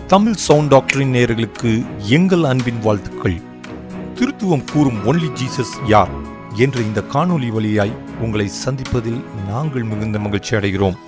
Tamil sound டாக்டரின் நேயர்களுக்கு எங்கள் அன்பின் வாழ்த்துக்கள் திருத்துவம் கூறும் ஒன்லி ஜீசஸ் யார் என்ற இந்த காணொளி வழியாய் உங்களை சந்திப்பதில் நாங்கள் மிகுந்த மகிழ்ச்சி அடைகிறோம்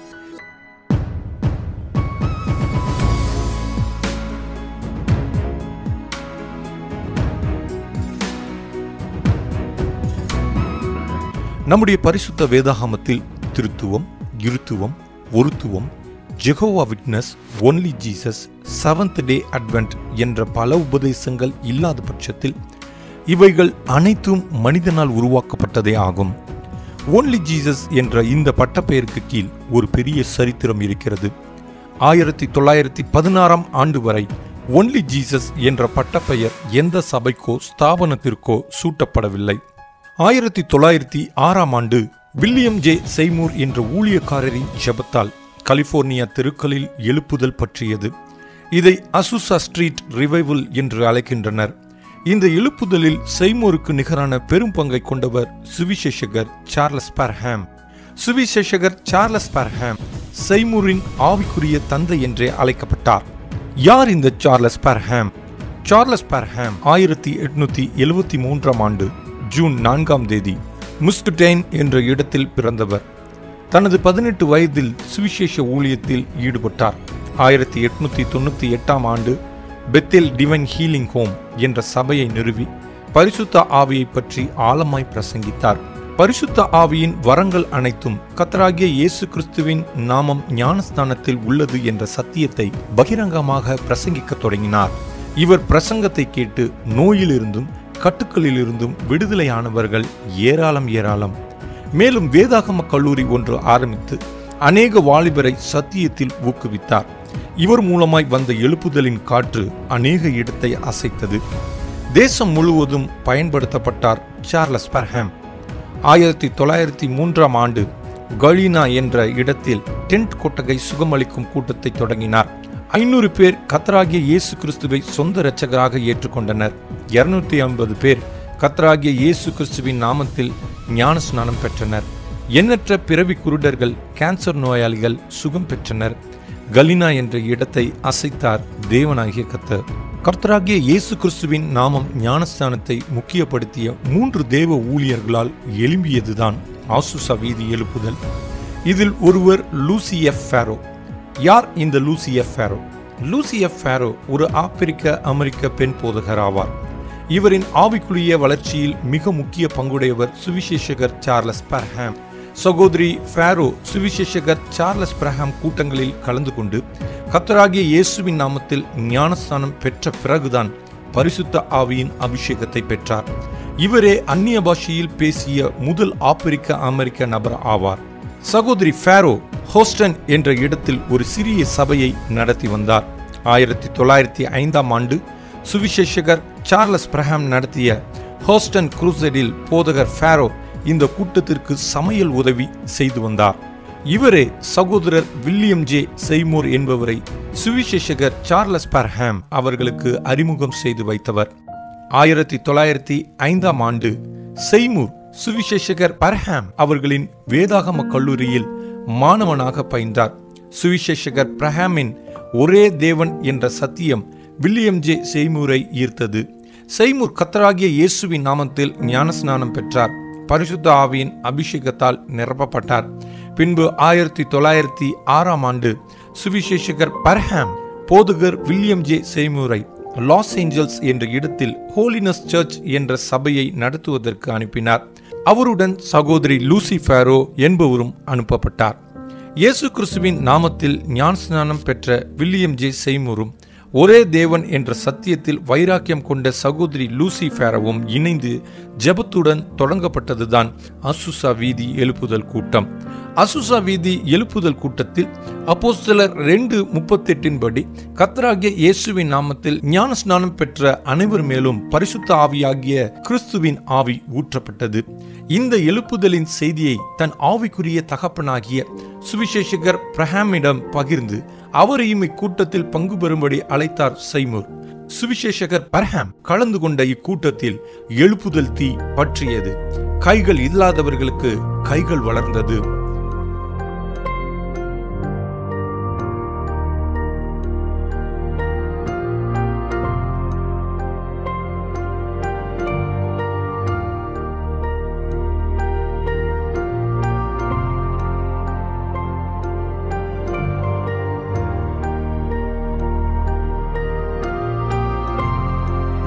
நம்முடைய பரிசுத்த வேதாகமத்தில் திருத்துவம் இருத்துவம் ஒருத்துவம் Jehovah witness only Jesus seventh day Adventist என்ற பல உபதேசங்கள் இல்லாத பட்சத்தில் இவைகள் அனைத்தும் மனிதனால் உருவாக்கப்பட்டதே ஆகும் ஒன்லி ஜீசஸ் என்ற இந்த பட்டப்பெயருக்கு கீழ் ஒரு பெரிய சரித்திரம் இருக்கிறது ஆயிரத்தி தொள்ளாயிரத்தி பதினாறாம் ஆண்டு வரை ஒன்லி ஜீசஸ் என்ற பட்டப்பெயர் எந்த சபைக்கோ ஸ்தாபனத்திற்கோ சூட்டப்படவில்லை ஆயிரத்தி தொள்ளாயிரத்தி ஆறாம் ஆண்டு வில்லியம் ஜே செய்மூர் என்ற ஊழியக்காரரின் ஜெபத்தால் கலிபோர்னியா தெருக்களில் எழுப்புதல் பற்றியது இதை அசுசா ஸ்ட்ரீட் ரிவைவல் என்று அழைக்கின்றனர் இந்த எழுப்புதலில் செய்மூருக்கு நிகரான பெரும் பங்கை கொண்டவர் சுவிசேஷகர் சார்லஸ் பர்ஹாம் சுவிசேஷகர் சார்லஸ் பர்ஹாம் செய்மூரின் ஆவிக்குரிய தந்தை என்றே அழைக்கப்பட்டார் யார் இந்த சார்லஸ் பர்ஹாம் சார்லஸ் பர்ஹாம் ஆயிரத்தி எட்நூத்தி எழுவத்தி மூன்றாம் ஆண்டு ஜூன் நான்காம் தேதி முஸ்குடெயின் என்ற இடத்தில் பிறந்தவர் தனது பதினெட்டு வயதில் சுவிசேஷ ஊழியத்தில் ஈடுபட்டார் ஆயிரத்தி எட்நூத்தி தொண்ணூத்தி எட்டாம் ஆண்டு பெத்தில் டிவைன் ஹீலிங் ஹோம் என்ற சபையை நிறுவி பரிசுத்த ஆவியை பற்றி ஆழமாய் பிரசங்கித்தார் பரிசுத்த ஆவியின் வரங்கள் அனைத்தும் கத்தராகிய இயேசு கிறிஸ்துவின் நாமம் ஞானஸ்தானத்தில் உள்ளது என்ற சத்தியத்தை பகிரங்கமாக பிரசங்கிக்கத் தொடங்கினார் இவர் பிரசங்கத்தை கேட்டு நோயிலிருந்தும் கட்டுக்களிலிருந்தும் விடுதலையானவர்கள் ஏராளம் ஏராளம் மேலும் வேதாகம கல்லூரி ஒன்று ஆரம்பித்து அநேக வாலிபரை சத்தியத்தில் ஊக்குவித்தார் இவர் மூலமாய் வந்த எழுப்புதலின் காற்று அநேக இடத்தை அசைத்தது தேசம் முழுவதும் பயன்படுத்தப்பட்டார் சார்லஸ் பர்ஹாம் ஆயிரத்தி தொள்ளாயிரத்தி மூன்றாம் ஆண்டு கலீனா என்ற இடத்தில் டென்ட் கொட்டகை சுகமளிக்கும் கூட்டத்தை தொடங்கினார் ஐநூறு பேர் கத்தராகிய இயேசு கிறிஸ்துவை சொந்த இரட்சகராக ஏற்றுக்கொண்டனர் இருநூத்தி ஐம்பது பேர் கத்தராகிய இயேசு கிறிஸ்துவின் நாமத்தில் ஞான ஸ்நானம் பெற்றனர் எண்ணற்ற பிறவி குருடர்கள் கேன்சர் நோயாளிகள் சுகம் பெற்றனர் கலினா என்ற இடத்தை அசைத்தார் தேவனாகிய கத்தர் கர்த்தராகிய இயேசு கிறிஸ்துவின் நாமம் ஞானஸ்தானத்தை முக்கியப்படுத்திய மூன்று தேவ ஊழியர்களால் எழும்பியதுதான் ஆசுசா வீதி எழுப்புதல் இதில் ஒருவர் லூசி எஃப் ஃபேரோ யார் இந்த Lucy F Farrow Lucy F Farrow ஒரு ஆப்பிரிக்க அமெரிக்க பெண் போதகர் ஆவார் இவரின் ஆவிக்குரிய வளர்ச்சியில் மிக முக்கிய பங்குடையவர் சுவிசேஷகர் சார்லஸ் பர்ஹாம் சகோதரி ஃபேரோ சுவிசேஷகர் சார்லஸ் பிரஹாம் கூட்டங்களில் கலந்து கொண்டு கத்தராகிய இயேசுவின் நாமத்தில் ஞானஸ்தானம் பெற்ற பிறகுதான் பரிசுத்த ஆவியின் அபிஷேகத்தை பெற்றார் இவரே அந்நிய பாஷையில் பேசிய முதல் ஆப்பிரிக்க அமெரிக்க நபர் ஆவார் சகோதரி ஃபேரோ ஹோஸ்டன் என்ற இடத்தில் ஒரு சிறிய சபையை நடத்தி வந்தார் ஆயிரத்தி தொள்ளாயிரத்தி ஐந்தாம் ஆண்டு சுவிசேஷகர் சார்லஸ் பிரஹாம் நடத்திய ஹோஸ்டன் குரூசடில் போதகர் ஃபேரோ இந்த கூட்டத்திற்கு சமையல் உதவி செய்து வந்தார் இவரே சகோதரர் வில்லியம் ஜே செய்மூர் என்பவரை சுவிசேஷகர் சார்லஸ் பர்ஹாம் அவர்களுக்கு அறிமுகம் செய்து வைத்தவர் ஆயிரத்தி தொள்ளாயிரத்தி ஐந்தாம் ஆண்டு செய்மூர் சுவிசேஷகர் பர்ஹாம் அவர்களின் வேதாகம கல்லூரியில் மாணவனாக பயின்றார் சுவிசேஷகர் பிரஹாமின் ஒரே தேவன் என்ற சத்தியம் வில்லியம் ஜே செய்மூரை ஈர்த்தது செய்மூர் கத்தராகிய இயேசுவின் நாமத்தில் ஞானஸ்நானம் பெற்றார் பரிசுத்த ஆவியின் அபிஷேகத்தால் நிரப்பப்பட்டார் பின்பு ஆயிரத்தி தொள்ளாயிரத்தி ஆறாம் ஆண்டு சுவிசேஷகர் பர்ஹாம் போதகர் வில்லியம் ஜே செய்மூரை லாஸ் ஏஞ்சல்ஸ் என்ற இடத்தில் ஹோலினஸ் சர்ச் என்ற சபையை நடத்துவதற்கு அனுப்பினார் அவருடன் சகோதரி லூசி ஃபேரோ என்பவரும் அனுப்பப்பட்டார் இயேசு கிறிஸ்துவின் நாமத்தில் ஞானஸ்நானம் பெற்ற வில்லியம் ஜே செய்மூரும் ஒரே தேவன் என்ற சத்தியத்தில் வைராக்கியம் கொண்ட சகோதரி லூசி ஃபேரவும் இணைந்து ஜெபத்துடன் தொடங்கப்பட்டதுதான் அசுசா வீதி எழுப்புதல் கூட்டம் அசுசா வீதி எழுப்புதல் கூட்டத்தில் அப்போஸ்தலர் ரெண்டு முப்பத்தெட்டின் படி கத்தராகிய இயேசுவின் நாமத்தில் ஞான ஸ்நானம் பெற்ற அனைவர் மேலும் பரிசுத்த ஆவியாகிய கிறிஸ்துவின் ஆவி ஊற்றப்பட்டது இந்த எழுப்புதலின் செய்தியை தன் ஆவிக்குரிய தகப்பனாகிய சுவிசேஷகர் பிரஹாமிடம் பகிர்ந்து அவரையும் இக்கூட்டத்தில் பங்கு பெறும்படி அழைத்தார் சைமூர் சுவிசேஷகர் பர்ஹாம் கலந்து கொண்ட இக்கூட்டத்தில் எழுப்புதல் தீ பற்றியது கைகள் இல்லாதவர்களுக்கு கைகள் வளர்ந்தது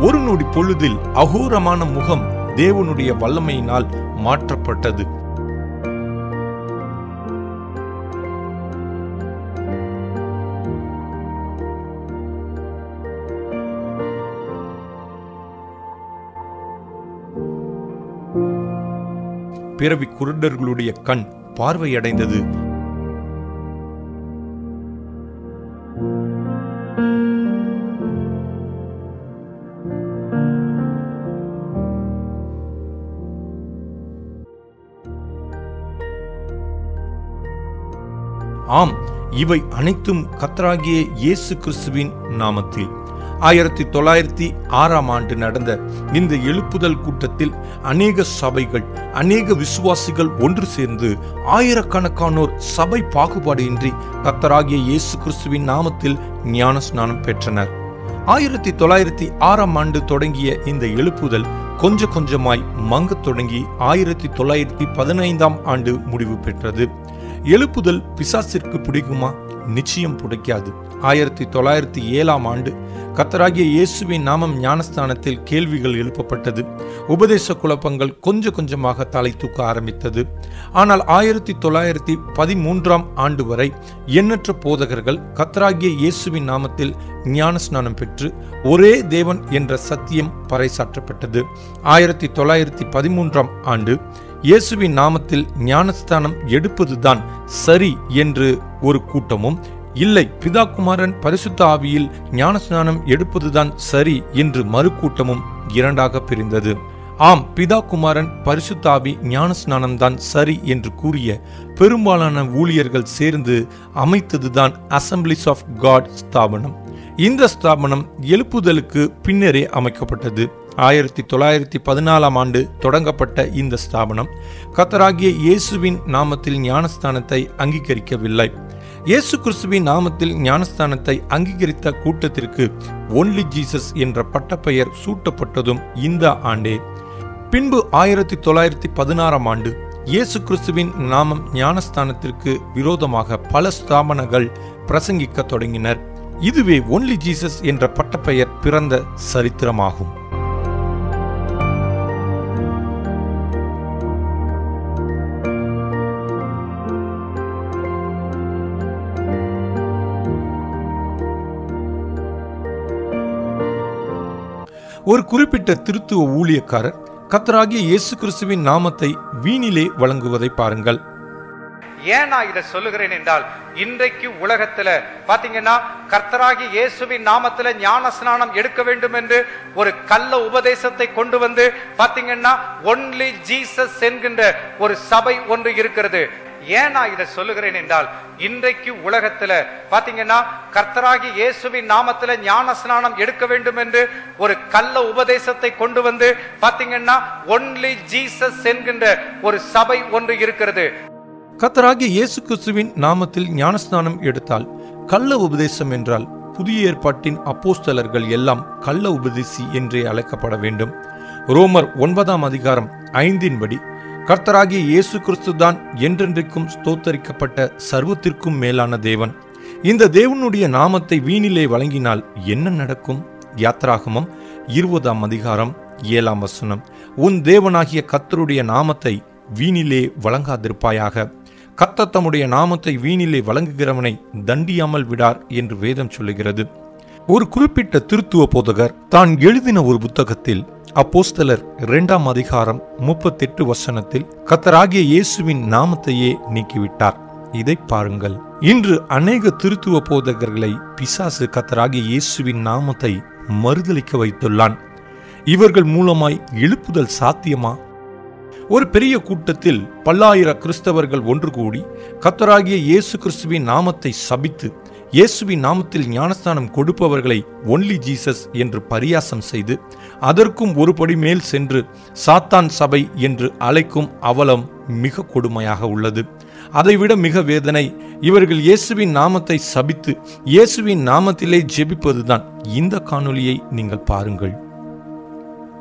ஒரு நொடி பொழுதில் அகோரமான முகம் தேவனுடைய வல்லமையினால் மாற்றப்பட்டது பிறவி குருடர்களுடைய கண் பார்வையடைந்தது ஆம் இவை அனைத்தும் கத்தராகிய இயேசு கிறிஸ்துவின் நாமத்தில் ஆயிரத்தி தொள்ளாயிரத்தி ஆறாம் ஆண்டு நடந்த இந்த எழுப்புதல் கூட்டத்தில் அநேக சபைகள் அநேக விசுவாசிகள் ஒன்று சேர்ந்து ஆயிரக்கணக்கானோர் சபை பாகுபாடின்றி கத்தராகிய இயேசு கிறிஸ்துவின் நாமத்தில் ஞான ஸ்நானம் பெற்றனர் ஆயிரத்தி தொள்ளாயிரத்தி ஆறாம் ஆண்டு தொடங்கிய இந்த எழுப்புதல் கொஞ்ச கொஞ்சமாய் மங்கத் தொடங்கி ஆயிரத்தி தொள்ளாயிரத்தி பதினைந்தாம் ஆண்டு முடிவு பெற்றது எழுப்புதல் பிசாசிற்கு பிடிக்குமா நிச்சயம் பிடிக்காது ஆயிரத்தி தொள்ளாயிரத்தி ஏழாம் ஆண்டு கத்தராகிய இயேசுவின் நாமம் ஞானஸ்தானத்தில் கேள்விகள் எழுப்பப்பட்டது உபதேச குழப்பங்கள் கொஞ்சம் கொஞ்சமாக தலை தூக்க ஆரம்பித்தது ஆனால் ஆயிரத்தி தொள்ளாயிரத்தி பதிமூன்றாம் ஆண்டு வரை எண்ணற்ற போதகர்கள் கத்தராகிய இயேசுவின் நாமத்தில் ஞானஸ்நானம் பெற்று ஒரே தேவன் என்ற சத்தியம் பறைசாற்றப்பட்டது ஆயிரத்தி தொள்ளாயிரத்தி பதிமூன்றாம் ஆண்டு இயேசுவின் நாமத்தில் ஞானஸ்தானம் எடுப்பதுதான் சரி என்று ஒரு கூட்டமும் இல்லை பிதாகுமாரன் பரிசுத்த ஆவியில் ஞானஸ்நானம் எடுப்பதுதான் சரி என்று மறுக்கூட்டமும் இரண்டாக பிரிந்தது ஆம் பிதா குமாரன் பரிசுத்தாவி ஞானஸ்நானம்தான் சரி என்று கூறிய பெரும்பாலான ஊழியர்கள் சேர்ந்து அமைத்ததுதான் அசம்பிளிஸ் ஆஃப் காட் ஸ்தாபனம் இந்த ஸ்தாபனம் எழுப்புதலுக்கு பின்னரே அமைக்கப்பட்டது ஆயிரத்தி தொள்ளாயிரத்தி பதினாலாம் ஆண்டு தொடங்கப்பட்ட இந்த ஸ்தாபனம் கத்தராகிய இயேசுவின் நாமத்தில் ஞானஸ்தானத்தை அங்கீகரிக்கவில்லை இயேசு கிறிஸ்துவின் நாமத்தில் ஞானஸ்தானத்தை அங்கீகரித்த கூட்டத்திற்கு ஒன்லி ஜீசஸ் என்ற பட்டப்பெயர் சூட்டப்பட்டதும் இந்த ஆண்டே பின்பு ஆயிரத்தி தொள்ளாயிரத்தி பதினாறாம் ஆண்டு இயேசு கிறிஸ்துவின் நாமம் ஞானஸ்தானத்திற்கு விரோதமாக பல ஸ்தாபனங்கள் பிரசங்கிக்க தொடங்கினர் இதுவே ஒன்லி ஜீசஸ் என்ற பட்டப்பெயர் பிறந்த சரித்திரமாகும் ஒரு குறிப்பிட்ட திருத்துவ ஊழியக்காரர் கத்தராகிய இயேசு கிறிஸ்துவின் நாமத்தை வீணிலே வழங்குவதை பாருங்கள் ஏன் நான் இதை சொல்லுகிறேன் என்றால் இன்றைக்கு உலகத்துல பாத்தீங்கன்னா கர்த்தராகி இயேசுவின் நாமத்துல ஞான ஸ்நானம் எடுக்க வேண்டும் என்று ஒரு கள்ள உபதேசத்தை கொண்டு வந்து பாத்தீங்கன்னா ஒன்லி ஜீசஸ் என்கின்ற ஒரு சபை ஒன்று இருக்கிறது ஏன் நான் இதை சொல்லுகிறேன் என்றால் இன்றைக்கு உலகத்துல பாத்தீங்கன்னா கர்த்தராகி இயேசுவின் நாமத்துல ஞான ஸ்நானம் எடுக்க வேண்டும் என்று ஒரு கள்ள உபதேசத்தை கொண்டு வந்து பாத்தீங்கன்னா ஒன்லி ஜீசஸ் என்கின்ற ஒரு சபை ஒன்று இருக்கிறது கத்தராகிய இயேசு கிறிஸ்துவின் நாமத்தில் ஞானஸ்நானம் எடுத்தால் கள்ள உபதேசம் என்றால் புதிய ஏற்பாட்டின் அப்போஸ்தலர்கள் எல்லாம் கள்ள உபதேசி என்றே அழைக்கப்பட வேண்டும் ரோமர் ஒன்பதாம் அதிகாரம் ஐந்தின்படி கர்த்தராகிய இயேசு கிறிஸ்து தான் என்றென்றைக்கும் ஸ்தோத்தரிக்கப்பட்ட சர்வத்திற்கும் மேலான தேவன் இந்த தேவனுடைய நாமத்தை வீணிலே வழங்கினால் என்ன நடக்கும் யாத்ராகமம் இருபதாம் அதிகாரம் ஏழாம் வசனம் உன் தேவனாகிய கர்த்தருடைய நாமத்தை வீணிலே வழங்காதிருப்பாயாக கர்த்தர் தம்முடைய நாமத்தை வீணிலே வழங்குகிறவனை தண்டியாமல் விடார் என்று வேதம் சொல்லுகிறது ஒரு குறிப்பிட்ட திருத்துவ போதகர் தான் எழுதின ஒரு புத்தகத்தில் அப்போஸ்தலர் இரண்டாம் அதிகாரம் முப்பத்தெட்டு வசனத்தில் கத்தராகிய இயேசுவின் நாமத்தையே நீக்கிவிட்டார் இதை பாருங்கள் இன்று அநேக திருத்துவ போதகர்களை பிசாசு கத்தராகிய இயேசுவின் நாமத்தை மறுதலிக்க வைத்துள்ளான் இவர்கள் மூலமாய் எழுப்புதல் சாத்தியமா ஒரு பெரிய கூட்டத்தில் பல்லாயிர கிறிஸ்தவர்கள் ஒன்று கூடி கத்தராகிய இயேசு கிறிஸ்துவின் நாமத்தை சபித்து இயேசுவின் நாமத்தில் ஞானஸ்தானம் கொடுப்பவர்களை ஒன்லி ஜீசஸ் என்று பரியாசம் செய்து அதற்கும் ஒருபடி மேல் சென்று சாத்தான் சபை என்று அழைக்கும் அவலம் மிக கொடுமையாக உள்ளது அதைவிட மிக வேதனை இவர்கள் இயேசுவின் நாமத்தை சபித்து இயேசுவின் நாமத்திலே ஜெபிப்பதுதான் இந்த காணொளியை நீங்கள் பாருங்கள்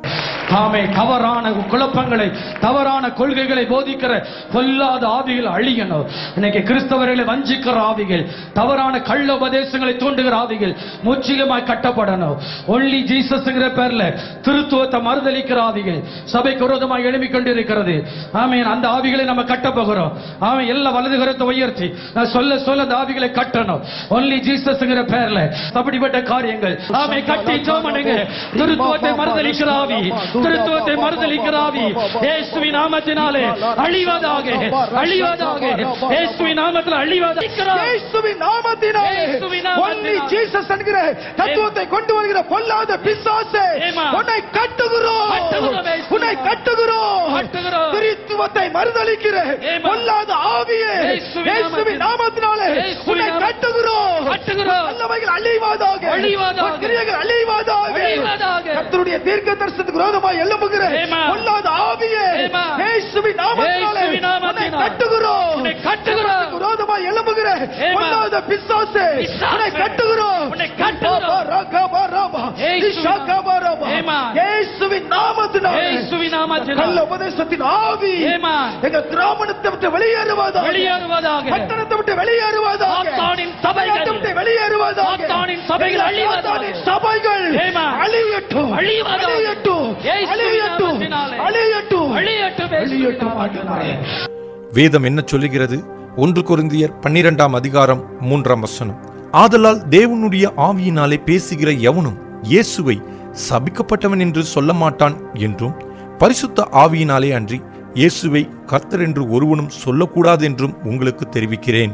ஆமே தவறான குழப்பங்களை தவறான கொள்கைகளை போதிக்கிற பொல்லாத ஆவிகள் அழியணும் இன்னைக்கு கிறிஸ்தவர்களை வஞ்சிக்கிற ஆவிகள் தவறான கள்ள உபதேசங்களை தூண்டுகிற ஆவிகள் முற்றிலுமாய் கட்டப்படணும் ஒன்லி ஜீசஸ்ங்கிற பேர்ல திருத்துவத்தை மறுதளிக்கிற ஆவிகள் சபைக்கு விரோதமாக எழுப்பிக் கொண்டிருக்கிறது ஆமென் அந்த ஆவிகளை நம்ம கட்ட போகிறோம் ஆமென் எல்லா வலது கரத்தை உயர்த்தி நான் சொல்ல சொல்ல அந்த ஆவிகளை கட்டணும் ஒன்லி ஜீசஸ்ங்கிற பேர்ல அப்படிப்பட்ட காரியங்கள் ஆமே கட்டி ஜோமனுங்க திருத்துவத்தை மறுதளிக்கிற ஆவி திருத்துவத்தை மறுதளிக்கிற ஆவி இயேசுவின் நாமத்தினாலே அழிவதாக அழிவதாக இயேசுவின் நாமத்தில் அழிவதாக இயேசுவின் நாமத்தினாலே இயேசுவின் நாமத்தினாலே. only Jesus என்கிற தத்துவத்தை கொண்டு வருகிற பொல்லாத பிசாசே ஏமா. உன்னை கட்டுகிறோம் கட்டுகிறோம், இயேசுவின் உன்னை கட்டுகிறோம் கட்டுகிறோம். திருத்துவத்தை மறுதளிக்கிற ஏமா. பொல்லாத ஆவியே இயேசுவின் இயேசுவின் நாமத்தினாலே இயேசுவின் உன்னை நாம- கட்டுகிறோம் கட்டுகிறோம். நல்லவைகள் அழிவாதாக அழிவாதாக. உன் கிரியைகள் அழிவாதாக அழிவாதாக. கர்த்தருடைய தீர்க்க தரிசனத்துக்கு விரோதமாய் எழும்புகிற ஏமா. பொல்லாத ஆவியே ஏமா. இயேசுவின் நாமத்தினாலே இயேசுவின் நாமத்தினாலே. உன்னை கட்டுகிறோம் உன்னை கட்டுகிறோம். விரோதமாய் எழும்புகிற ஏமா. பொல்லாத பிசாசே பிசாசே. உன்னை கட்டுகிறோம் உன்னை கட்டுகிறோம். ரகபரபா, இயேசுவின் இஷகபரபா. ஏமா. இயேசுவின் நாமத்தினாலே இயேசுவின் நாமத்தினாலே. கள்ள உபதேசத்தின் ஆவி ஏமா. எங்க கிராமத்தை விட்டு வெளியேறுவதாக வெளியேறுவதாக. பட்டணத்தை விட்டு வெளியேறுவதாக சாத்தானின் சபைகள். பட்டணத்தை விட்டு வெளியேறுவதாக சாத்தானின் சபைகள் அழிவதாக. சாத்தானின் சபைகள் ஏமா. அழியட்டும் அழிவதாக. அழியட்டும் இயேசுவின் அழியட்டும் நாமத்தினாலே. அழியட்டும் அழியட்டும் அழியட்டும் ஆண்டவரே. வேதம் என்ன சொல்லுகிறது ஒன்று கொரிந்தியர் பன்னிரெண்டாம் அதிகாரம் மூன்றாம் வசனம் ஆதலால் தேவனுடைய ஆவியினாலே பேசுகிற எவனும் இயேசுவை சபிக்கப்பட்டவன் என்று சொல்ல மாட்டான் என்றும் பரிசுத்த ஆவியினாலே அன்றி இயேசுவை கர்த்தர் என்று ஒருவனும் சொல்லக்கூடாது என்றும் உங்களுக்கு தெரிவிக்கிறேன்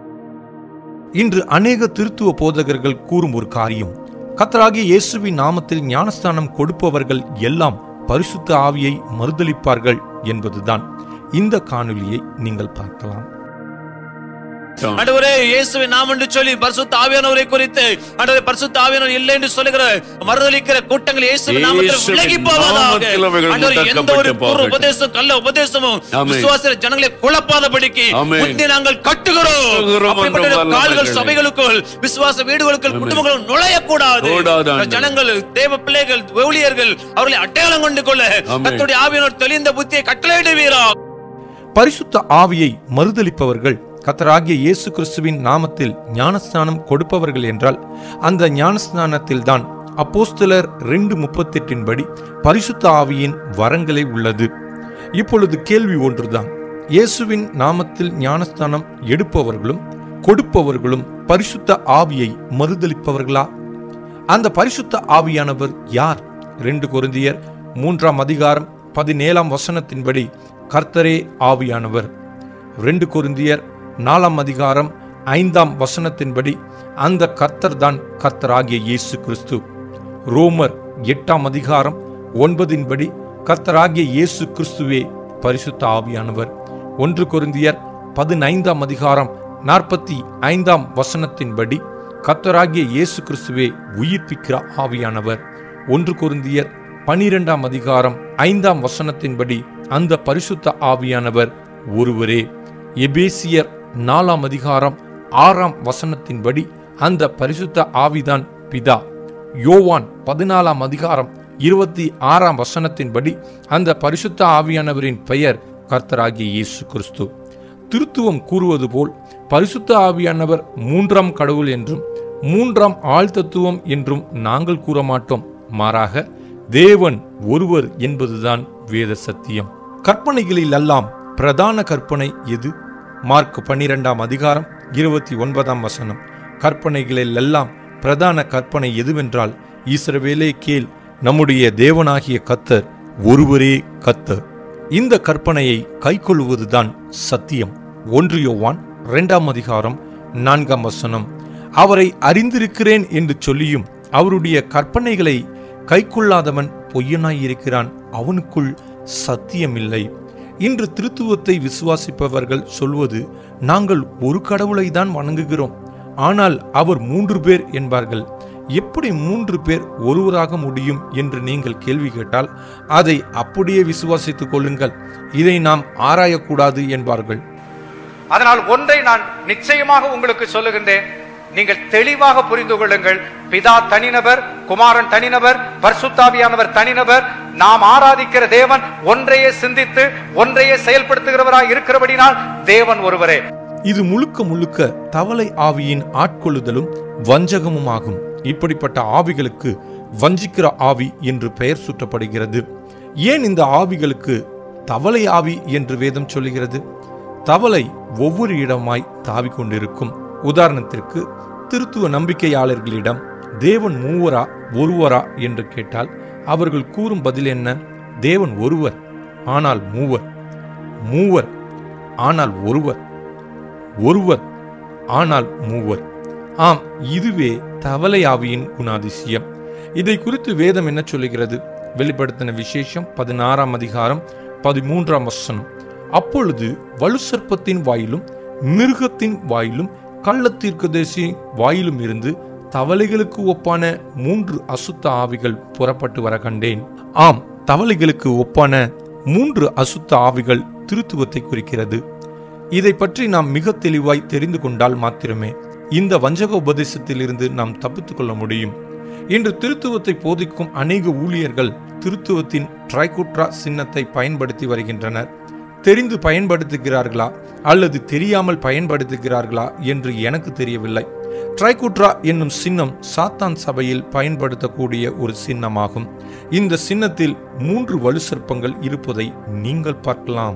இன்று அநேக திருத்துவ போதகர்கள் கூறும் ஒரு காரியம் கர்த்தராகிய இயேசுவின் நாமத்தில் ஞானஸ்தானம் கொடுப்பவர்கள் எல்லாம் பரிசுத்த ஆவியை மறுதலிப்பார்கள் என்பதுதான் இந்த காணொளியை நீங்கள் பார்க்கலாம் ஆண்டவரே இயேசுவின் நாம் என்று சொல்லி பரிசுத்த ஆவியானவரை குறித்து ஆண்டவரே பரிசுத்த ஆவியானவர் இல்லை என்று சொல்லுகிற மறுதலிக்கிற கூட்டங்கள் இயேசுவின் நாமத்தில் இயேசுவின் விலகி போவதாக நாமத்தில் அவைகள் ஆண்டவரே எந்த ஒரு முடக்கப்பட்டு கூறு போகட்டும். உபதேசம் கள்ள உபதேசமும் ஆமென். விசுவாச ஜனங்களை குழப்பாதபடிக்கு ஆமென். முந்தி நாங்கள் கட்டுகிறோம் கட்டுகிறோம் அப்படிப்பட்ட என்ற வல்லமைகளை. கால்கள் சபைகளுக்குள் விசுவாச வீடுகளுக்குள் ஆமென். குடும்பங்களும் நுழையக்கூடாது கூடாது, ஆண்டவரே. ஜனங்கள் தேவ பிள்ளைகள் ஊழியர்கள் அவர்களை அடையாளம் கொண்டு கொள்ள ஆமென். கர்த்தருடைய ஆவியானவர் தெளிந்த புத்தியை கட்டளையிடுவீரா பரிசுத்த ஆவியை மறுதலிப்பவர்கள் கத்தராகிய இயேசு கிறிஸ்துவின் நாமத்தில் ஞானஸ்நானம் கொடுப்பவர்கள் என்றால் அந்த ஞானஸ்நானத்தில் தான் அப்போஸ்தலர் ரெண்டு முப்பத்தெட்டின் படி பரிசுத்த ஆவியின் வரங்களே உள்ளது இப்பொழுது கேள்வி ஒன்றுதான் இயேசுவின் நாமத்தில் ஞானஸ்தானம் எடுப்பவர்களும் கொடுப்பவர்களும் பரிசுத்த ஆவியை மறுதலிப்பவர்களா அந்த பரிசுத்த ஆவியானவர் யார் ரெண்டு கொரிந்தியர் மூன்றாம் அதிகாரம் பதினேழாம் வசனத்தின்படி கர்த்தரே ஆவியானவர் ரெண்டு கொரிந்தியர் நாலாம் அதிகாரம் ஐந்தாம் வசனத்தின்படி அந்த கர்த்தர் தான் கர்த்தராகிய இயேசு கிறிஸ்து ரோமர் எட்டாம் அதிகாரம் ஒன்பதின்படி கர்த்தராகிய இயேசு கிறிஸ்துவே பரிசுத்த ஆவியானவர் ஒன்று கொரிந்தியர் பதினைந்தாம் அதிகாரம் நாற்பத்தி ஐந்தாம் வசனத்தின்படி கர்த்தராகிய இயேசு கிறிஸ்துவே உயிர்ப்பிக்கிற ஆவியானவர் ஒன்று கொரிந்தியர் பனிரெண்டாம் அதிகாரம் ஐந்தாம் வசனத்தின்படி அந்த பரிசுத்த ஆவியானவர் ஒருவரே எபேசியர் நாலாம் அதிகாரம் ஆறாம் வசனத்தின்படி அந்த பரிசுத்த ஆவிதான் பிதா யோவான் பதினாலாம் அதிகாரம் இருபத்தி ஆறாம் வசனத்தின்படி அந்த பரிசுத்த ஆவியானவரின் பெயர் கர்த்தராகிய இயேசு கிறிஸ்து திருத்துவம் கூறுவது போல் பரிசுத்த ஆவியானவர் மூன்றாம் கடவுள் என்றும் மூன்றாம் ஆழ்தத்துவம் என்றும் நாங்கள் கூற மாட்டோம் மாறாக தேவன் ஒருவர் என்பதுதான் வேத சத்தியம் கற்பனைகளில் எல்லாம் பிரதான கற்பனை எது மார்க் பன்னிரெண்டாம் அதிகாரம் இருபத்தி ஒன்பதாம் வசனம் கற்பனைகளில் எல்லாம் பிரதான கற்பனை எதுவென்றால் ஈஸ்ரவேலே கேள் நம்முடைய தேவனாகிய கத்தர் ஒருவரே கத்தர் இந்த கற்பனையை கைக்கொள்வதுதான் சத்தியம் ஒன்று யோவான் இரண்டாம் அதிகாரம் நான்காம் வசனம் அவரை அறிந்திருக்கிறேன் என்று சொல்லியும் அவருடைய கற்பனைகளை கைக்கொள்ளாதவன் பொய்யனாயிருக்கிறான் அவனுக்குள் சத்தியமில்லை இன்று திருத்துவத்தை விசுவாசிப்பவர்கள் சொல்வது நாங்கள் ஒரு கடவுளை தான் வணங்குகிறோம் ஆனால் அவர் மூன்று பேர் என்பார்கள் எப்படி மூன்று பேர் ஒருவராக முடியும் என்று நீங்கள் கேள்வி கேட்டால் அதை அப்படியே விசுவாசித்துக் கொள்ளுங்கள் இதை நாம் ஆராயக்கூடாது என்பார்கள் அதனால் ஒன்றை நான் நிச்சயமாக உங்களுக்கு சொல்லுகின்றேன் நீங்கள் தெளிவாக புரிந்து கொள்ளுங்கள் பிதா தனிநபர் குமாரன் தனிநபர் பர்சுத்தாவியானவர் தனிநபர் நாம் ஆராதிக்கிற தேவன் ஒன்றையே சிந்தித்து ஒன்றையே செயல்படுத்துகிறவராய் இருக்கிறபடினால் தேவன் ஒருவரே இது முழுக்க முழுக்க தவளை ஆவியின் ஆட்கொள்ளுதலும் வஞ்சகமுமாகும் இப்படிப்பட்ட ஆவிகளுக்கு வஞ்சிக்கிற ஆவி என்று பெயர் சூட்டப்படுகிறது ஏன் இந்த ஆவிகளுக்கு தவளை ஆவி என்று வேதம் சொல்லுகிறது தவளை ஒவ்வொரு இடமாய் தாவிக் கொண்டிருக்கும் உதாரணத்திற்கு திருத்துவ நம்பிக்கையாளர்களிடம் தேவன் மூவரா ஒருவரா என்று கேட்டால் அவர்கள் கூறும் பதில் என்ன தேவன் ஒருவர் ஆனால் மூவர் மூவர் ஆனால் ஒருவர் ஒருவர் ஆனால் மூவர் ஆம் இதுவே தவளை ஆவியின் குணாதிசயம் இதை குறித்து வேதம் என்ன சொல்லுகிறது வெளிப்படுத்தின விசேஷம் பதினாறாம் அதிகாரம் பதிமூன்றாம் வசனம் அப்பொழுது வலுசர்ப்பத்தின் வாயிலும் மிருகத்தின் வாயிலும் கள்ளத்தீர்க்கதரிசி வாயிலும் இருந்து தவளைகளுக்கு ஒப்பான மூன்று அசுத்த ஆவிகள் புறப்பட்டு வர கண்டேன் ஆம் தவளைகளுக்கு ஒப்பான மூன்று அசுத்த ஆவிகள் திருத்துவத்தை குறிக்கிறது இதை பற்றி நாம் மிக தெளிவாய் தெரிந்து கொண்டால் மாத்திரமே இந்த வஞ்சக உபதேசத்திலிருந்து நாம் தப்பித்துக் கொள்ள முடியும் இன்று திருத்துவத்தை போதிக்கும் அநேக ஊழியர்கள் திருத்துவத்தின் ட்ரைகுட்ரா சின்னத்தை பயன்படுத்தி வருகின்றனர் தெரிந்து பயன்படுத்துகிறார்களா அல்லது தெரியாமல் பயன்படுத்துகிறார்களா என்று எனக்கு தெரியவில்லை ட்ரைகுட்ரா என்னும் சின்னம் சாத்தான் சபையில் பயன்படுத்தக்கூடிய ஒரு சின்னமாகும் இந்த சின்னத்தில் மூன்று வலு சர்ப்பங்கள் இருப்பதை நீங்கள் பார்க்கலாம்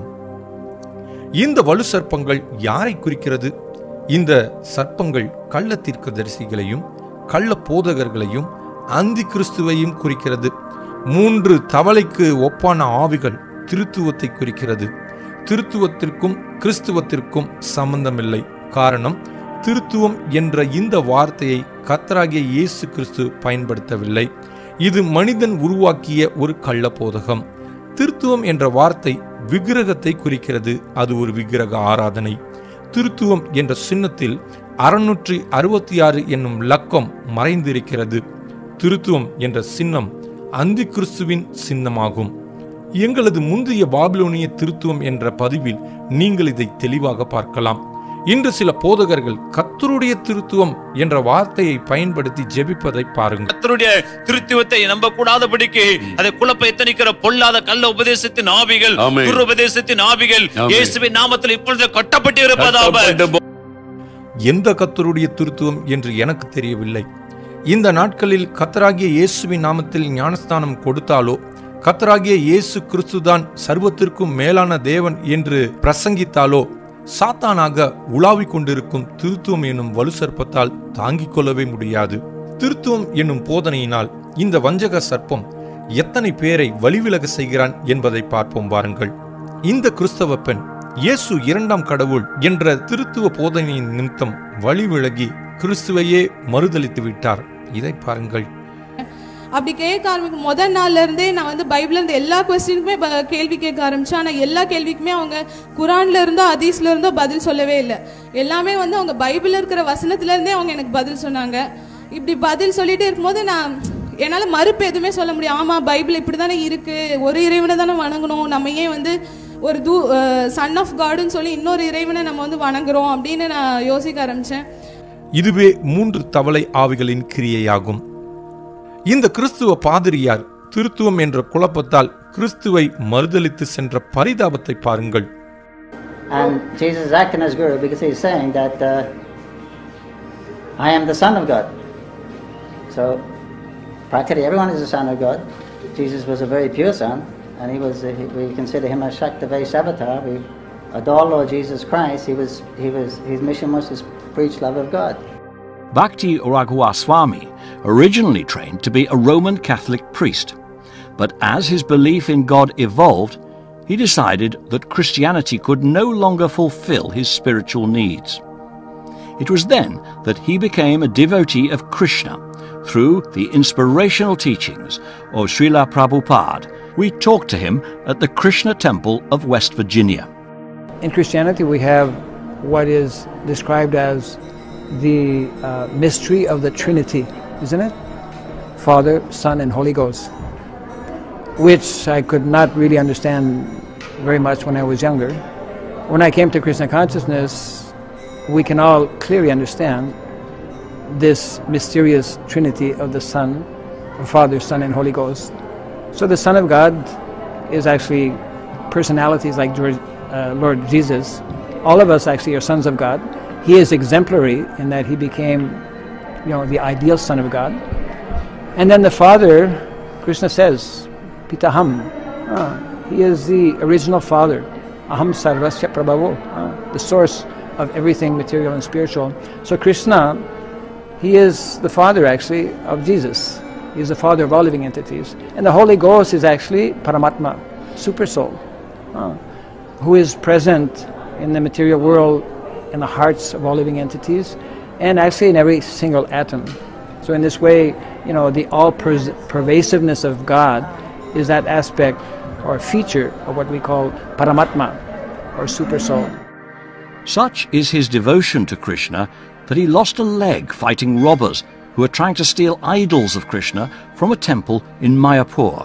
இந்த வலு சர்ப்பங்கள் யாரை குறிக்கிறது இந்த சர்ப்பங்கள் கள்ள தீர்க்கதரிசிகளையும் கள்ள போதகர்களையும் அந்தி கிறிஸ்துவையும் குறிக்கிறது மூன்று தவளைக்கு ஒப்பான ஆவிகள் திருத்துவத்தை குறிக்கிறது திருத்துவத்திற்கும் கிறிஸ்துவத்திற்கும் சம்பந்தமில்லை காரணம் திருத்துவம் என்ற இந்த வார்த்தையை கத்தராகிய இயேசு கிறிஸ்து பயன்படுத்தவில்லை இது மனிதன் உருவாக்கிய ஒரு கள்ள போதகம் திருத்துவம் என்ற வார்த்தை விக்கிரகத்தை குறிக்கிறது அது ஒரு விக்கிரக ஆராதனை திருத்துவம் என்ற சின்னத்தில் அறுநூற்றி அறுபத்தி ஆறு என்னும் லக்கம் மறைந்திருக்கிறது திருத்துவம் என்ற சின்னம் அந்தி கிறிஸ்துவின் சின்னமாகும் எங்களது முந்தைய பாபிலோனிய திருத்துவம் என்ற பதிவில் நீங்கள் இதை தெளிவாக பார்க்கலாம் இன்று சில போதகர்கள் கத்தருடைய திருத்துவம் என்ற வார்த்தையை பயன்படுத்தி ஜெபிப்பதை பாருங்கள் கர்த்தருடைய திருத்துவத்தை நம்ப கூடாதபடிக்கு அதை குழப்ப எத்தனிக்கிற பொல்லாத கள்ள உபதேசத்தின் ஆவிகள் ஆமென். துர் உபதேசத்தின் ஆவிகள் ஆமென். இயேசுவின் நாமத்தில் இப்பொழுது கட்டப்பட்டு இருப்பதாக எந்த கத்தருடைய திருத்துவம் என்று எனக்கு தெரியவில்லை இந்த நாட்களில் கத்தராகிய இயேசுவின் நாமத்தில் ஞானஸ்தானம் கொடுத்தாலோ கத்தராகிய இயேசு கிறிஸ்துதான் சர்வத்திற்கும் மேலான தேவன் என்று பிரசங்கித்தாலோ சாத்தானாக உலாவிக் கொண்டிருக்கும் திருத்துவம் என்னும் வலு சர்ப்பத்தால் தாங்கிக் கொள்ளவே முடியாது திருத்துவம் என்னும் போதனையினால் இந்த வஞ்சக சர்ப்பம் எத்தனை பேரை வழிவிலக செய்கிறான் என்பதை பார்ப்போம் வாருங்கள் இந்த கிறிஸ்தவ பெண் இயேசு இரண்டாம் கடவுள் என்ற திருத்துவ போதனையின் நிமித்தம் வழி விலகி கிறிஸ்துவையே மறுதலித்து விட்டார் இதை பாருங்கள் அப்படி கேட்க ஆரம்பிக்கும் முதல் நாள்ல இருந்தே நான் வந்து பைபிள்ல இருந்து எல்லா கொஸ்டினுக்குமே ப- கேள்வி கேட்க ஆரம்பிச்சேன் ஆனா எல்லா கேள்விக்குமே அவங்க குரான்ல இருந்தோ ஹதீஸ்ல இருந்தோ பதில் சொல்லவே இல்லை எல்லாமே வந்து அவங்க பைபிள்ல இருக்கிற வசனத்துல இருந்தே அவங்க எனக்கு பதில் சொன்னாங்க இப்படி பதில் சொல்லிட்டே இருக்கும்போது நான் என்னால மறுப்பு எதுவுமே சொல்ல முடியும் ஆமா பைபிள் இப்படி தானே இருக்கு ஒரு இறைவனை தானே வணங்கணும் நம்ம ஏன் வந்து ஒரு தூ சன் ஆஃப் காடுன்னு சொல்லி இன்னொரு இறைவனை நம்ம வந்து வணங்குறோம் அப்படின்னு நான் யோசிக்க ஆரம்பிச்சேன் இதுவே மூன்று தவளை ஆவிகளின் கிரியையாகும் இந்த கிறிஸ்துவ பாதிரியார் திருத்துவம் என்ற குழப்பத்தால் கிறிஸ்துவை மறுதலித்து சென்ற பரிதாபத்தை பாருங்கள் And Jesus is acting as guru because he's saying that uh, I am the Son of God. So practically everyone is the Son of God. Jesus was a very pure Son, and he was. He, we consider him a Shaktavesh avatar. We adore Lord Jesus Christ. He was. He was. His mission was to preach love of God. Bhakti Raghua originally trained to be a Roman Catholic priest, but as his belief in God evolved, he decided that Christianity could no longer fulfill his spiritual needs. It was then that he became a devotee of Krishna through the inspirational teachings of Srila Prabhupada. We talked to him at the Krishna Temple of West Virginia. In Christianity, we have what is described as the uh, mystery of the Trinity, isn't it? Father, Son, and Holy Ghost, which I could not really understand very much when I was younger. When I came to Krishna consciousness, we can all clearly understand this mysterious Trinity of the Son, Father, Son, and Holy Ghost. So the Son of God is actually personalities like George, uh, Lord Jesus. All of us actually are sons of God. He is exemplary in that he became, you know, the ideal Son of God. And then the Father, Krishna says, Pitaham. Ah, he is the original Father. Aham Sarvasya Prabhavo, ah, the source of everything material and spiritual. So Krishna, he is the Father actually of Jesus. He is the Father of all living entities. And the Holy Ghost is actually Paramatma, Super Soul, ah, who is present in the material world in the hearts of all living entities and actually in every single atom. So in this way, you know, the all pers- pervasiveness of God is that aspect or feature of what we call Paramatma or Super Soul. Such is his devotion to Krishna that he lost a leg fighting robbers who were trying to steal idols of Krishna from a temple in Mayapur.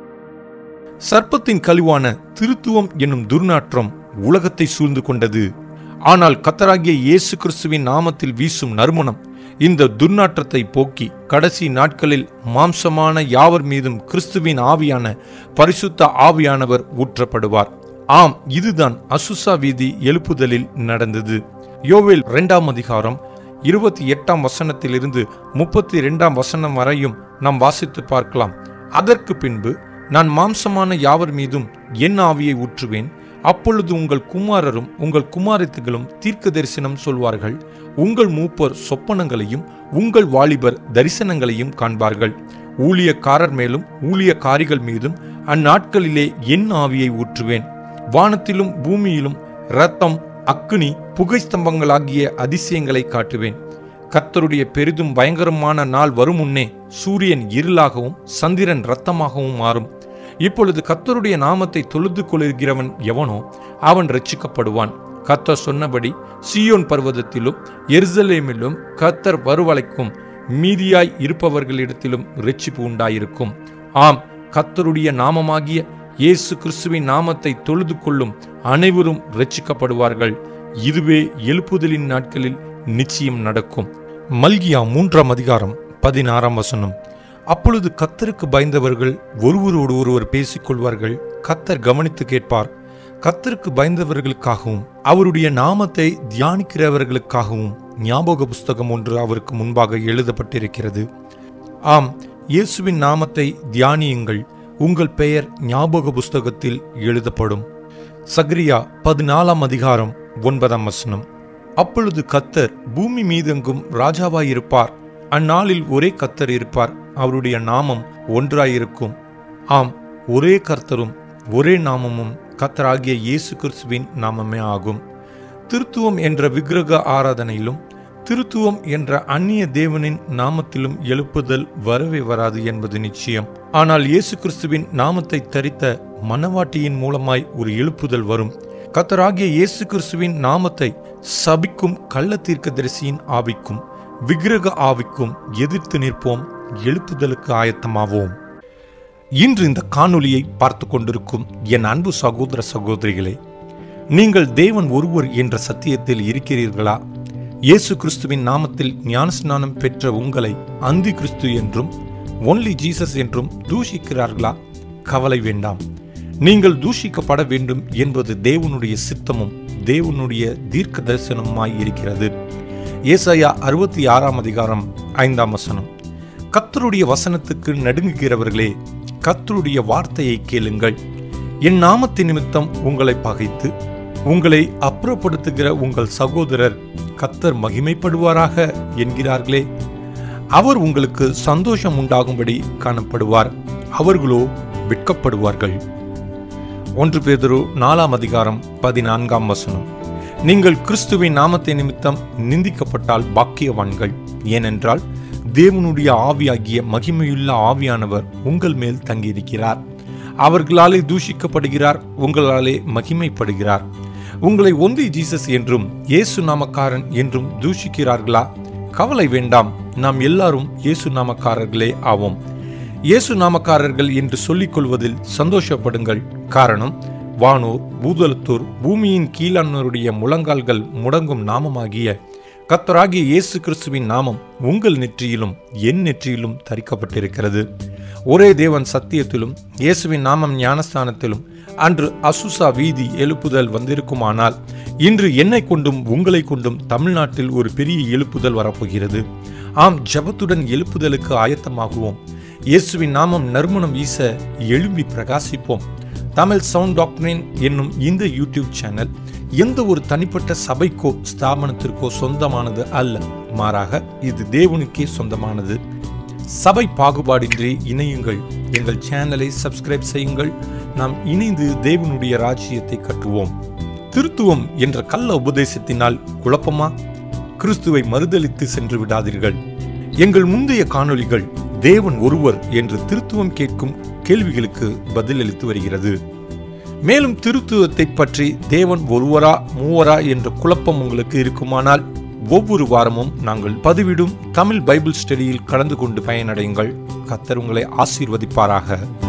சர்ப்பத்தின் கழிவான திருத்துவம் என்னும் துர்நாற்றம் உலகத்தை சூழ்ந்து கொண்டது ஆனால் கத்தராகிய இயேசு கிறிஸ்துவின் நாமத்தில் வீசும் நறுமணம் இந்த துர்நாற்றத்தை போக்கி கடைசி நாட்களில் மாம்சமான யாவர் மீதும் கிறிஸ்துவின் ஆவியான பரிசுத்த ஆவியானவர் ஊற்றப்படுவார் ஆம் இதுதான் அசுசா வீதி எழுப்புதலில் நடந்தது யோவேல் இரண்டாம் அதிகாரம் இருபத்தி எட்டாம் வசனத்திலிருந்து முப்பத்தி இரண்டாம் வசனம் வரையும் நாம் வாசித்து பார்க்கலாம் அதற்கு பின்பு நான் மாம்சமான யாவர் மீதும் என் ஆவியை ஊற்றுவேன் அப்பொழுது உங்கள் குமாரரும் உங்கள் குமாரத்துகளும் தீர்க்க தரிசனம் சொல்வார்கள் உங்கள் மூப்பர் சொப்பனங்களையும் உங்கள் வாலிபர் தரிசனங்களையும் காண்பார்கள் ஊழியக்காரர் மேலும் ஊழியக்காரிகள் மீதும் அந்நாட்களிலே என் ஆவியை ஊற்றுவேன் வானத்திலும் பூமியிலும் இரத்தம் அக்கினி புகை ஸ்தம்பங்களாகிய அதிசயங்களை காட்டுவேன் கர்த்தருடைய பெரிதும் பயங்கரமான நாள் வரும் முன்னே சூரியன் இருளாகவும் சந்திரன் இரத்தமாகவும் மாறும் இப்பொழுது கர்த்தருடைய நாமத்தை தொழுது கொள்கிறவன் எவனோ அவன் ரட்சிக்கப்படுவான் கர்த்தர் சொன்னபடி சீயோன் பர்வதத்திலும் எருசலேமிலும் கர்த்தர் வருவளைக்கும் மீதியாய் இருப்பவர்களிடத்திலும் ரட்சிப்பு உண்டாயிருக்கும் ஆம் கர்த்தருடைய நாமமாகிய இயேசு கிறிஸ்துவின் நாமத்தை தொழுது கொள்ளும் அனைவரும் ரட்சிக்கப்படுவார்கள் இதுவே எழுப்புதலின் நாட்களில் நிச்சயம் நடக்கும் மல்கியா மூன்றாம் அதிகாரம் பதினாறாம் வசனம் அப்பொழுது கத்தருக்கு பயந்தவர்கள் ஒருவரோடு ஒருவர் பேசிக்கொள்வார்கள் கத்தர் கவனித்து கேட்பார் கத்தருக்கு பயந்தவர்களுக்காகவும் அவருடைய நாமத்தை தியானிக்கிறவர்களுக்காகவும் ஞாபக புஸ்தகம் ஒன்று அவருக்கு முன்பாக எழுதப்பட்டிருக்கிறது ஆம் இயேசுவின் நாமத்தை தியானியுங்கள் உங்கள் பெயர் ஞாபக புஸ்தகத்தில் எழுதப்படும் சக்ரியா பதினாலாம் அதிகாரம் ஒன்பதாம் வசனம் அப்பொழுது கத்தர் பூமி மீதெங்கும் ராஜாவாயிருப்பார் அந்நாளில் ஒரே கத்தர் இருப்பார் அவருடைய நாமம் ஒன்றாயிருக்கும் ஆம் ஒரே கர்த்தரும் ஒரே நாமமும் கத்தராகிய இயேசு கிறிஸ்துவின் நாமமே ஆகும் திருத்துவம் என்ற விக்கிரக ஆராதனையிலும் திருத்துவம் என்ற அந்நிய தேவனின் நாமத்திலும் எழுப்புதல் வரவே வராது என்பது நிச்சயம் ஆனால் இயேசு கிறிஸ்துவின் நாமத்தை தரித்த மனவாட்டியின் மூலமாய் ஒரு எழுப்புதல் வரும் கத்தராகிய இயேசு கிறிஸ்துவின் நாமத்தை சபிக்கும் கள்ள தீர்க்கதரிசியின் ஆவிக்கும் விக்கிரக ஆவிக்கும் எதிர்த்து நிற்போம் எழுப்புதலுக்கு ஆயத்தமாவோம் இன்று இந்த காணொளியை பார்த்து கொண்டிருக்கும் என் அன்பு சகோதர சகோதரிகளே நீங்கள் தேவன் ஒருவர் என்ற சத்தியத்தில் இருக்கிறீர்களா இயேசு கிறிஸ்துவின் நாமத்தில் ஞானஸ்நானம் பெற்ற உங்களை அந்தி கிறிஸ்து என்றும் ஒன்லி ஜீசஸ் என்றும் தூஷிக்கிறார்களா கவலை வேண்டாம் நீங்கள் தூஷிக்கப்பட வேண்டும் என்பது தேவனுடைய சித்தமும் தேவனுடைய தீர்க்க தரிசனமாய் இருக்கிறது ஏசாயா அறுபத்தி ஆறாம் அதிகாரம் ஐந்தாம் வசனம் கத்தருடைய வசனத்துக்கு நடுங்குகிறவர்களே கத்தருடைய வார்த்தையை கேளுங்கள் என் நாமத்தின் நிமித்தம் உங்களை பகைத்து உங்களை அப்புறப்படுத்துகிற உங்கள் சகோதரர் கத்தர் மகிமைப்படுவாராக என்கிறார்களே அவர் உங்களுக்கு சந்தோஷம் உண்டாகும்படி காணப்படுவார் அவர்களோ வெட்கப்படுவார்கள் ஒன்று பேதுரு நாலாம் அதிகாரம் பதினான்காம் வசனம் நீங்கள் கிறிஸ்துவின் நாமத்தை நிமித்தம் நிந்திக்கப்பட்டால் பாக்கியவான்கள் ஏனென்றால் தேவனுடைய ஆவியாகிய மகிமையுள்ள ஆவியானவர் உங்கள் மேல் தங்கியிருக்கிறார் அவர்களாலே தூஷிக்கப்படுகிறார் உங்களாலே மகிமைப்படுகிறார் உங்களை ஒந்தி ஜீசஸ் என்றும் இயேசு நாமக்காரன் என்றும் தூஷிக்கிறார்களா கவலை வேண்டாம் நாம் எல்லாரும் இயேசு நாமக்காரர்களே ஆவோம் இயேசு நாமக்காரர்கள் என்று சொல்லிக் கொள்வதில் சந்தோஷப்படுங்கள் காரணம் வானோர் பூதலத்தோர் பூமியின் கீழானோருடைய முழங்கால்கள் முடங்கும் நாமமாகிய கத்தராகிய இயேசு கிறிஸ்துவின் நாமம் உங்கள் நெற்றியிலும் என் நெற்றியிலும் தரிக்கப்பட்டிருக்கிறது ஒரே தேவன் சத்தியத்திலும் இயேசுவின் நாமம் ஞானஸ்தானத்திலும் அன்று அசுசா வீதி எழுப்புதல் வந்திருக்குமானால் இன்று என்னை கொண்டும் உங்களை கொண்டும் தமிழ்நாட்டில் ஒரு பெரிய எழுப்புதல் வரப்போகிறது ஆம் ஜபத்துடன் எழுப்புதலுக்கு ஆயத்தமாகுவோம் இயேசுவின் நாமம் நறுமணம் வீச எழும்பி பிரகாசிப்போம் தமிழ் சவுண்ட் டாக்டரின் என்னும் இந்த யூடியூப் சேனல் எந்த ஒரு தனிப்பட்ட சபைக்கோ ஸ்தாபனத்திற்கோ சொந்தமானது அல்ல மாறாக இது தேவனுக்கே சொந்தமானது சபை பாகுபாடின்றி இணையுங்கள் எங்கள் சேனலை சப்ஸ்கிரைப் செய்யுங்கள் நாம் இணைந்து தேவனுடைய ராஜ்யத்தை கட்டுவோம் திருத்துவம் என்ற கள்ள உபதேசத்தினால் குழப்பமா கிறிஸ்துவை மறுதலித்து சென்று விடாதீர்கள் எங்கள் முந்தைய காணொளிகள் தேவன் ஒருவர் என்று திருத்துவம் கேட்கும் கேள்விகளுக்கு பதிலளித்து வருகிறது மேலும் திருத்துவத்தை பற்றி தேவன் ஒருவரா மூவரா என்ற குழப்பம் உங்களுக்கு இருக்குமானால் ஒவ்வொரு வாரமும் நாங்கள் பதிவிடும் தமிழ் பைபிள் ஸ்டடியில் கலந்து கொண்டு பயனடையுங்கள் கத்தர் உங்களை ஆசீர்வதிப்பாராக